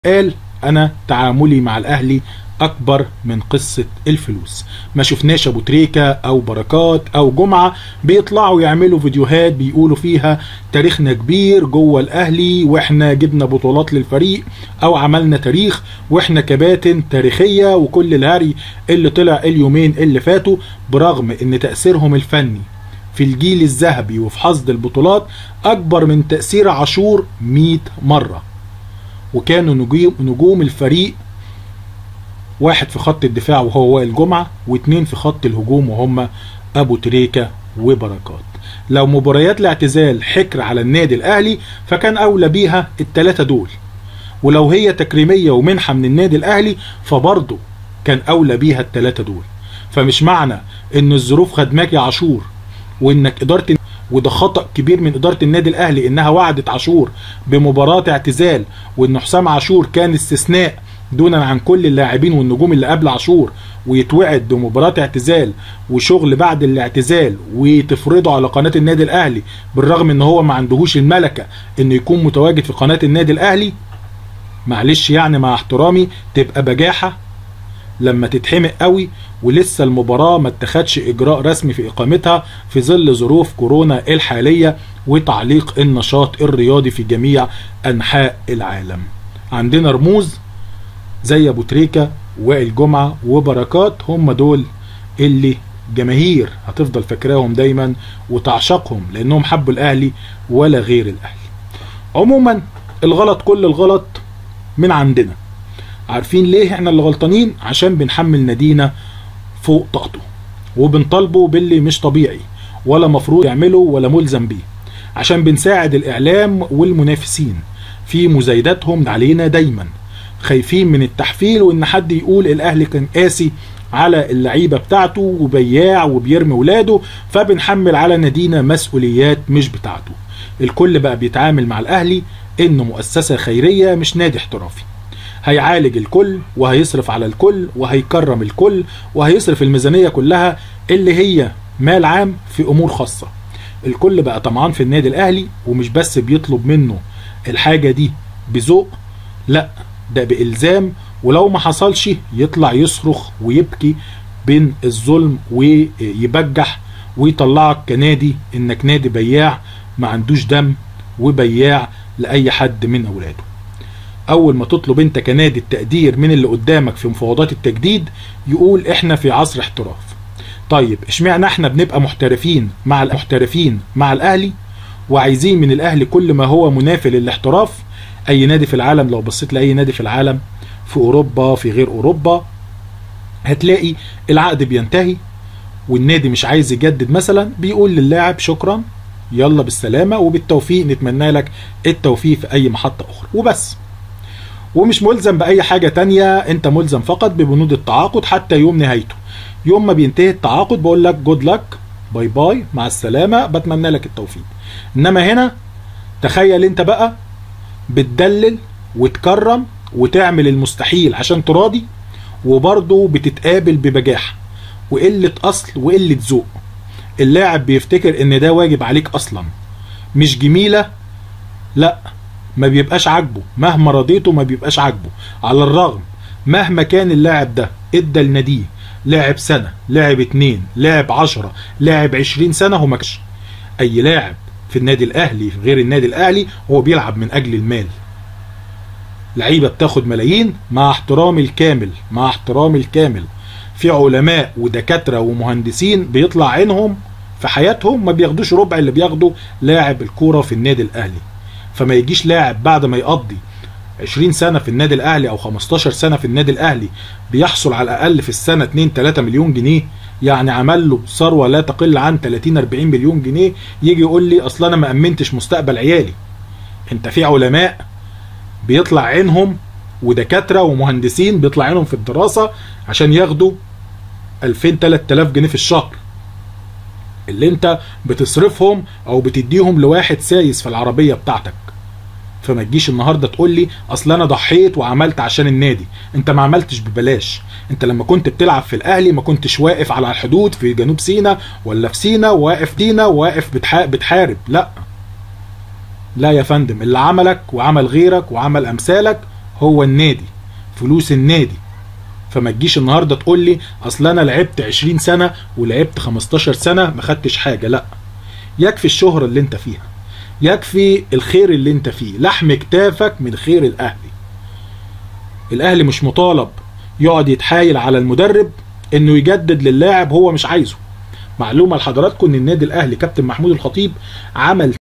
قال انا تعاملي مع الاهلي اكبر من قصة الفلوس ما شفناش ابو تريكة او بركات او جمعة بيطلعوا يعملوا فيديوهات بيقولوا فيها تاريخنا كبير جوه الاهلي واحنا جبنا بطولات للفريق او عملنا تاريخ واحنا كباتن تاريخية وكل الهري اللي طلع اليومين اللي فاتوا برغم ان تأثيرهم الفني في الجيل الذهبي وفي حصد البطولات اكبر من تأثير عاشور 100 مرة وكانوا نجوم, نجوم الفريق واحد في خط الدفاع وهو وائل جمعة واثنين في خط الهجوم وهم ابو تريكة وبركات لو مباريات الاعتزال حكر على النادي الاهلي فكان اولى بيها الثلاثة دول ولو هي تكريمية ومنحة من النادي الاهلي فبرضه كان اولى بيها الثلاثة دول فمش معنى ان الظروف خدماك يا عاشور وانك اداره وده خطأ كبير من إدارة النادي الأهلي إنها وعدت عاشور بمباراة اعتزال وإن حسام عاشور كان استثناء دونا عن كل اللاعبين والنجوم اللي قبل عاشور ويتوعد بمباراة اعتزال وشغل بعد الاعتزال وتفرضه على قناة النادي الأهلي بالرغم إن هو ما عندهوش الملكة إنه يكون متواجد في قناة النادي الأهلي معلش يعني مع احترامي تبقى بجاحة لما تتحمق قوي ولسه المباراة ما اتخدش اجراء رسمي في اقامتها في ظل ظروف كورونا الحالية وتعليق النشاط الرياضي في جميع انحاء العالم عندنا رموز زي ابو تريكة وائل جمعة وبركات هم دول اللي جماهير هتفضل فاكراهم دايما وتعشقهم لانهم حبوا الاهلي ولا غير الاهلي عموما الغلط كل الغلط من عندنا عارفين ليه احنا اللي غلطانين عشان بنحمل نادينا فوق طاقته وبنطالبه باللي مش طبيعي ولا مفروض يعمله ولا ملزم بيه عشان بنساعد الاعلام والمنافسين في مزايداتهم علينا دايما خايفين من التحفيل وان حد يقول الاهلي كان قاسي على اللعيبه بتاعته وبياع وبيرمي ولاده فبنحمل على نادينا مسؤوليات مش بتاعته الكل بقى بيتعامل مع الاهلي انه مؤسسه خيريه مش نادي احترافي هيعالج الكل وهيصرف على الكل وهيكرم الكل وهيصرف الميزانية كلها اللي هي مال عام في أمور خاصة الكل بقى طمعان في النادي الأهلي ومش بس بيطلب منه الحاجة دي بذوق لا ده بإلزام ولو ما حصلش يطلع يصرخ ويبكي بين الظلم ويبجح ويطلعك كنادي انك نادي بياع ما عندوش دم وبياع لأي حد من أولاده اول ما تطلب انت كنادي التقدير من اللي قدامك في مفاوضات التجديد يقول احنا في عصر احتراف طيب اشمعنى احنا بنبقى محترفين مع المحترفين مع الاهلي وعايزين من الاهلي كل ما هو منافي للاحتراف اي نادي في العالم لو بصيت لاي نادي في العالم في اوروبا في غير اوروبا هتلاقي العقد بينتهي والنادي مش عايز يجدد مثلا بيقول للاعب شكرا يلا بالسلامه وبالتوفيق نتمنى لك التوفيق في اي محطه اخرى وبس ومش ملزم بأي حاجة تانية انت ملزم فقط ببنود التعاقد حتى يوم نهايته يوم ما بينتهي التعاقد بقول لك جود لك باي باي مع السلامة بتمنى لك التوفيق انما هنا تخيل انت بقى بتدلل وتكرم وتعمل المستحيل عشان تراضي وبرضه بتتقابل ببجاحة وقلة أصل وقلة ذوق اللاعب بيفتكر ان ده واجب عليك أصلا مش جميلة لا ما بيبقاش عاجبه مهما رضيته ما بيبقاش عاجبه على الرغم مهما كان اللاعب ده ادى لناديه لاعب سنة لاعب اتنين لاعب عشرة لاعب عشرين سنة هو مكش اي لاعب في النادي الاهلي في غير النادي الاهلي هو بيلعب من اجل المال لعيبة بتاخد ملايين مع احترامي الكامل مع احترامي الكامل في علماء ودكاترة ومهندسين بيطلع عينهم في حياتهم ما بياخدوش ربع اللي بياخده لاعب الكورة في النادي الاهلي فما يجيش لاعب بعد ما يقضي 20 سنة في النادي الأهلي أو 15 سنة في النادي الأهلي بيحصل على الأقل في السنة 2 3 مليون جنيه يعني عمل له ثروة لا تقل عن 30 40 مليون جنيه يجي يقول لي أصل أنا ما أمنتش مستقبل عيالي أنت في علماء بيطلع عينهم ودكاترة ومهندسين بيطلع عينهم في الدراسة عشان ياخدوا 2000 3000 جنيه في الشهر اللي انت بتصرفهم او بتديهم لواحد سايس في العربية بتاعتك فما تجيش النهارده تقول لي اصل انا ضحيت وعملت عشان النادي انت ما عملتش ببلاش انت لما كنت بتلعب في الاهلي ما كنتش واقف على الحدود في جنوب سينا ولا في سينا واقف دينا واقف بتح... بتحارب لا لا يا فندم اللي عملك وعمل غيرك وعمل امثالك هو النادي فلوس النادي فما تجيش النهارده تقول لي اصل انا لعبت 20 سنه ولعبت 15 سنه ما خدتش حاجه لا يكفي الشهره اللي انت فيها يكفي الخير اللي انت فيه لحم كتافك من خير الاهلي الاهلي مش مطالب يقعد يتحايل على المدرب انه يجدد للاعب هو مش عايزه معلومه لحضراتكم ان النادي الاهلي كابتن محمود الخطيب عمل